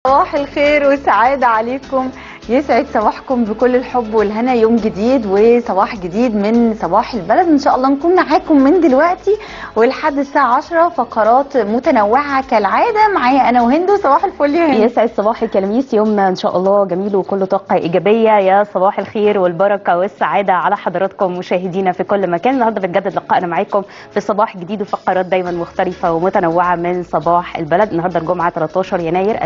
صباح الخير والسعادة عليكم يسعد صباحكم بكل الحب والهنا يوم جديد وصباح جديد من صباح البلد ان شاء الله نكون معاكم من دلوقتي ولحد الساعة 10 فقرات متنوعة كالعادة معايا انا وهندو صباح الفل يا هند يسعد صباحك يا لميس يومنا ان شاء الله جميل وكله طاقه ايجابيه يا صباح الخير والبركه والسعاده على حضراتكم مشاهدينا في كل مكان النهارده بنجدد لقائنا معاكم في صباح جديد وفقرات دايما مختلفه ومتنوعه من صباح البلد النهارده الجمعه 13 يناير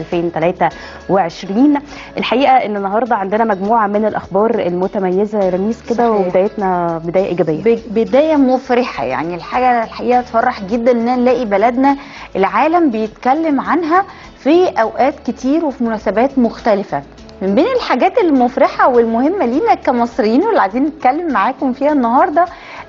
2023 الحقيقه ان النهارده عندنا مجموعه من الاخبار المتميزه يا لميس كده صحيح. وبدايتنا بدايه ايجابيه ب- بداية مفرحة يعني الحاجة الحقيقة تفرح جدا ان نلاقي بلدنا العالم بيتكلم عنها في اوقات كتير وفي مناسبات مختلفة من بين الحاجات المفرحة والمهمة لينا كمصريين واللي عايزين نتكلم معاكم فيها النهاردة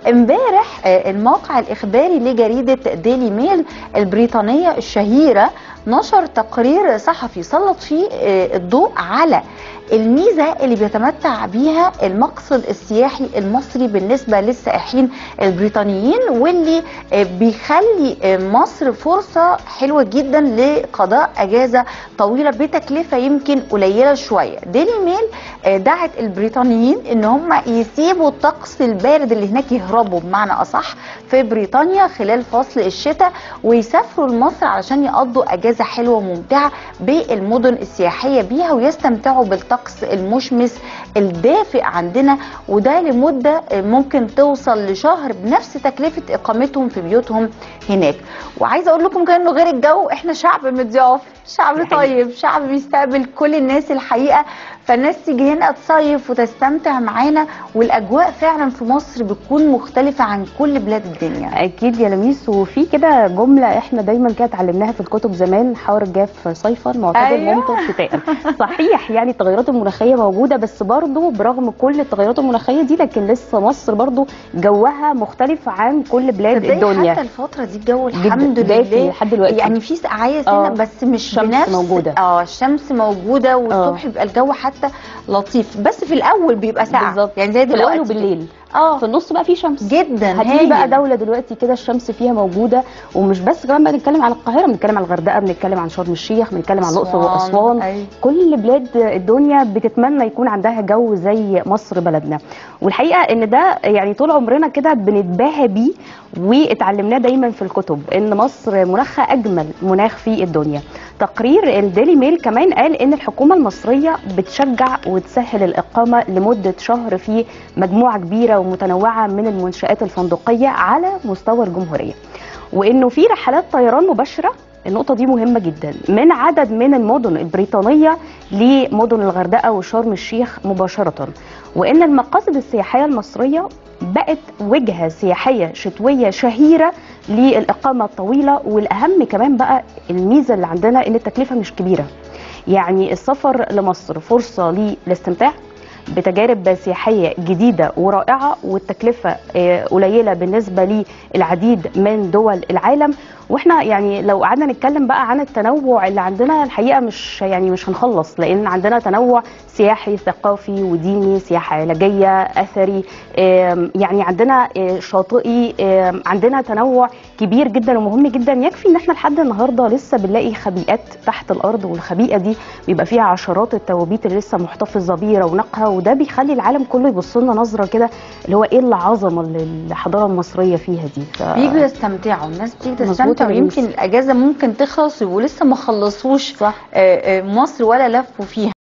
امبارح آه، الموقع الاخباري لجريدة ديلي ميل البريطانية الشهيرة نشر تقرير صحفي سلط فيه آه، الضوء على الميزة اللي بيتمتع بيها المقصد السياحي المصري بالنسبة للسائحين البريطانيين واللي آه، بيخلي آه، مصر فرصة حلوة جدا لقضاء أجازة طويلة بتكلفة يمكن قليلة شوية ديلي ميل آه، دعت البريطانيين ان هم يسيبوا الطقس البارد اللي هناك يهربوا بمعنى أصح في بريطانيا خلال فصل الشتاء ويسافروا لمصر علشان يقضوا أجازة حلوة وممتعة بالمدن السياحية بيها ويستمتعوا بالطقس المشمس الدافئ عندنا وده لمدة ممكن توصل لشهر بنفس تكلفة إقامتهم في بيوتهم هناك وعايزة أقول لكم كمان إنه غير الجو إحنا شعب مضياف شعب دي حقيقة. طيب شعب بيستقبل كل الناس الحقيقة فالناس تيجي هنا تصيف وتستمتع معانا والأجواء فعلا في مصر بتكون مختلفة عن كل بلاد الدنيا اكيد يا لميس وفي كده جمله احنا دايما كده اتعلمناها في الكتب زمان حار الجاف صيفا معتدل أيوة. ممطر شتاء صحيح يعني التغيرات المناخيه موجوده بس برضو برغم كل التغيرات المناخيه دي لكن لسه مصر برضو جوها مختلف عن كل بلاد تصدقي الدنيا حتى الفترة دي الجو جدا الحمد دافي لله لحد دلوقتي يعني في سقعية سنة آه. بس مش الشمس بنفس موجودة. اه الشمس موجودة والصبح بيبقى الجو حتى لطيف بس في الأول بيبقى ساقع بالظبط يعني زي في الاول دلوقتي وبالليل اه في النص بقى في شمس جدا هتيجي بقى هايل. دولة دلوقتي كده الشمس فيها موجودة ومش بس كمان بقى نتكلم على القاهرة بنتكلم على الغردقة بنتكلم عن شرم الشيخ بنتكلم عن الأقصر وأسوان أيوة. كل بلاد الدنيا بتتمنى يكون عندها جو زي مصر بلدنا والحقيقه ان ده يعني طول عمرنا كده بنتباهى بيه واتعلمناه دايما في الكتب ان مصر مناخها اجمل مناخ في الدنيا تقرير الديلي ميل كمان قال ان الحكومه المصريه بتشجع وتسهل الاقامه لمده شهر في مجموعه كبيره ومتنوعه من المنشات الفندقيه على مستوى الجمهوريه وانه في رحلات طيران مباشره النقطة دي مهمة جدا من عدد من المدن البريطانية لمدن الغردقة وشرم الشيخ مباشرة وإن المقاصد السياحية المصرية بقت وجهة سياحية شتوية شهيرة للإقامة الطويلة والأهم كمان بقى الميزة اللي عندنا إن التكلفة مش كبيرة يعني السفر لمصر فرصة للاستمتاع بتجارب سياحيه جديده ورائعه والتكلفه آه، قليله بالنسبه للعديد من دول العالم واحنا يعني لو قعدنا نتكلم بقى عن التنوع اللي عندنا الحقيقه مش يعني مش هنخلص لان عندنا تنوع سياحي ثقافي وديني سياحه علاجيه اثري آم، يعني عندنا آه، شاطئي آم، عندنا تنوع كبير جدا ومهم جدا يكفي ان احنا لحد النهارده لسه بنلاقي خبيئات تحت الارض والخبيئه دي بيبقى فيها عشرات التوابيت اللي لسه محتفظه برونقها وده بيخلي العالم كله يبص لنا نظره كده اللي هو ايه العظمه اللي الحضاره المصريه فيها دي ف... بيجوا يستمتعوا الناس بتيجي مظبوط تستمتع يا ويمكن يونس. الأجازة ممكن تخلص ويبقوا لسه ما خلصوش صح آه، آه، مصر ولا لفوا فيها